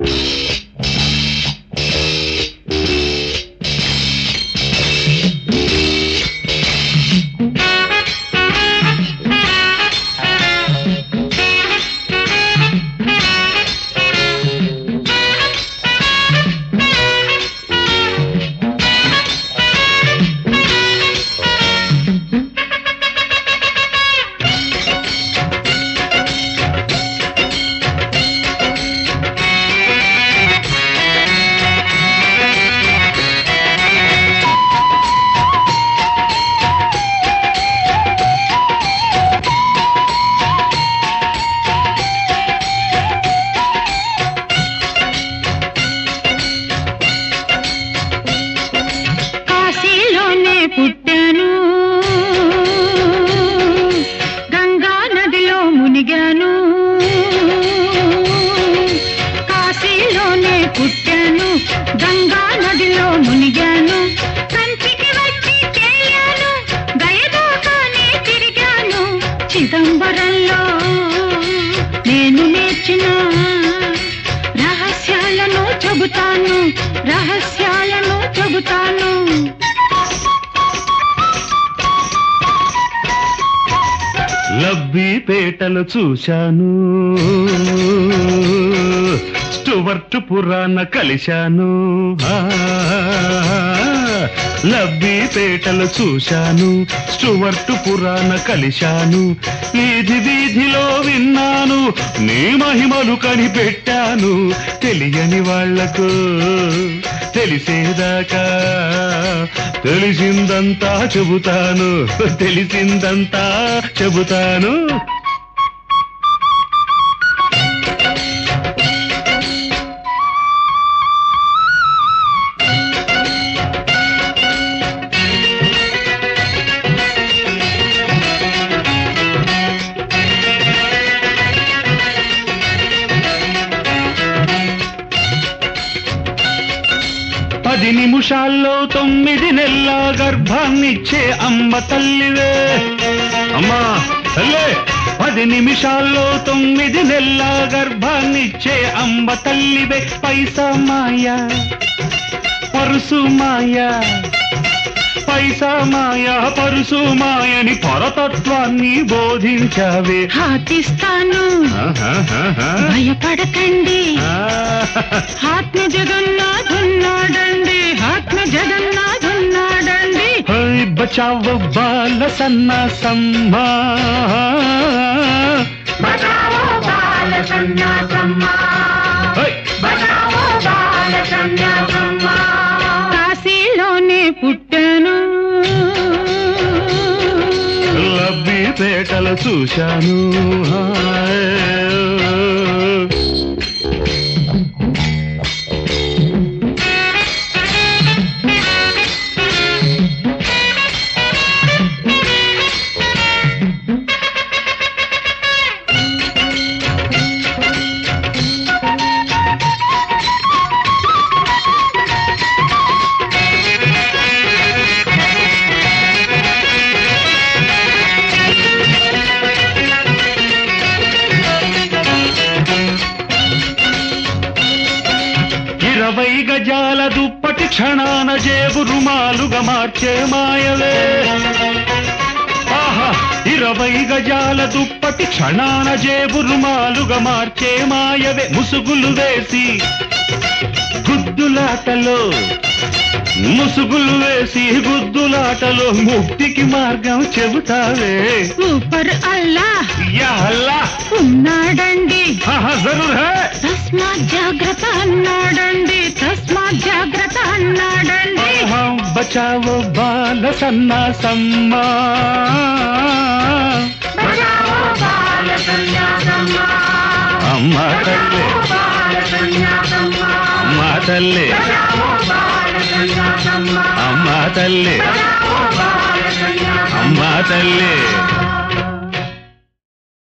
కాశీలోనే పుట్టాను గంగా నదిలో మునిగాను కాశీలోనే పుట్టాను గంగా నదిలో మునిగాను కంచికి వచ్చి తేలాను దయదాకానే తిరిగాను చిదంబరంలో నేను నేర్చిన రహస్యాలను చెబుతాను రహస్యాలను చెబుతాను లబ్బిపేటలు చూశాను స్టువర్ట్ పురాణ కలిశాను ఆ, లబ్బిపేటలు చూశాను స్టువర్ట్ పురాణ కలిశాను వీధి వీధిలో విన్నాను నీ మహిమలు కనిపెట్టాను తెలియని వాళ్లకు తెలిసేదాకా తెలిసిందంతా చెబుతాను తెలిసిందంతా చెబుతాను పది నిమిషాల్లో తొమ్మిది నెలల గర్భాన్నిచ్చే అమ్మ తల్లివే అమ్మా తల్లే పది నిమిషాల్లో తొమ్మిది నెలల గర్భాన్నిచ్చే అమ్మ తల్లివే పైసా మాయ పరుసు మాయ పైసా మాయ పరుసు మాయని పరతత్వాన్ని బోధించావే హాతిస్తాను ఆహాహాహా. భయపడకండి ఆ. ఆత్మ జగన్నాథున్నాడండి ఆత్మ జగన్నాథున్నాడండి హై బచావ బాల సన్న సమ్మా హై కాశీలోనే పుట్టాను లబ్బి పేటలు చూశాను హాయ్. ఇరవై గజాల దుప్పటి క్షణాన జేబు రుమాలుగా మార్చే మాయవే ఆహా ఇరవై గజాల దుప్పటి క్షణాన జేబు రుమాలుగా మార్చే మాయవే ముసుగులు వేసి గుద్దులాటలో ముసుగులు వేసి గుద్దులాటలో ముక్తికి మార్గం చెబుతావే సూపర్ అల్లా యా అల్లా ఉన్నాడండి ఆహా జరూర్ హై తస్మాత్ జాగ్రత్త అన్నాడండి తస్మాత్ జాగ్రత్త అన్నాడండి ఆహా, బచావో బాల సన్నా సమ్మా అమ్మ తల్లి అమ్మ తల్లి అమ్మ తల్లి అమ్మ తల్లి